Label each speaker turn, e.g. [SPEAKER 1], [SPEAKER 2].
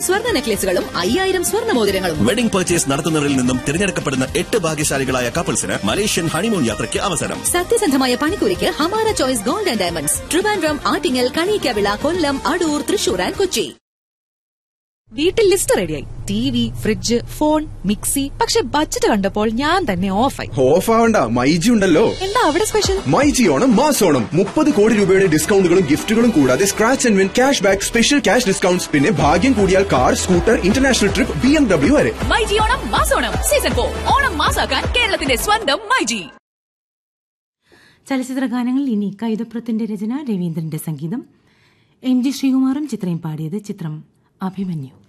[SPEAKER 1] സ്വർണ്ണ നെക്ലേസുകളും അയ്യായിരം സ്വർണ്ണ മോതിരങ്ങളും
[SPEAKER 2] വെഡിംഗ് പർച്ചേസ് നടത്തുന്നവരിൽ നിന്നും തിരഞ്ഞെടുക്കപ്പെടുന്ന എട്ട് ഭാഗ്യശാലികളായ കപ്പിൾസിന് മലേഷ്യൻ ഹണിമൂൺ യാത്രയ്ക്ക് അവസരം
[SPEAKER 1] സത്യസന്ധമായ പണിക്കൂലിക്ക് Hamara choice gold and diamonds Trivandrum Attingal Kaniyikkavila Kollam Adoor Thrissur and Kochi
[SPEAKER 3] വീട്ടിൽ ലിസ്റ്റ് റെഡിയായി T V fridge phone mixie പക്ഷെ ബഡ്ജറ്റ് കണ്ടപ്പോൾ ഞാൻ തന്നെ ഓഫായി
[SPEAKER 4] ഓഫ് ആവണ്ട മൈജി ഉണ്ടല്ലോ
[SPEAKER 3] എന്താ അവിടെ സ്പെഷ്യൽ
[SPEAKER 4] മൈജി ഓണം മാസോണം മുപ്പത് കോടി രൂപയുടെ ഡിസ്കൗണ്ടുകളും ഗിഫ്റ്റുകളും കൂടാതെ scratch and win cash back special cash discounts പിന്നെ ഭാഗ്യം കൂടിയാൽ car scooter international trip B M W വരെ
[SPEAKER 5] മൈജി ഓണം മാസോണം സീസൺ ഫോർ ഓണം മാസാക്കാൻ കേരളത്തിന്റെ സ്വന്തം മൈജി
[SPEAKER 6] ചലച്ചിത്ര ഗാനങ്ങൾ ഇനി കൈതപ്രത്തിന്റെ രചന രവീന്ദ്രന്റെ സംഗീതം എം ജി ശ്രീകുമാറും ചിത്രയും പാടിയത് ചിത്രം അഭിമന്യു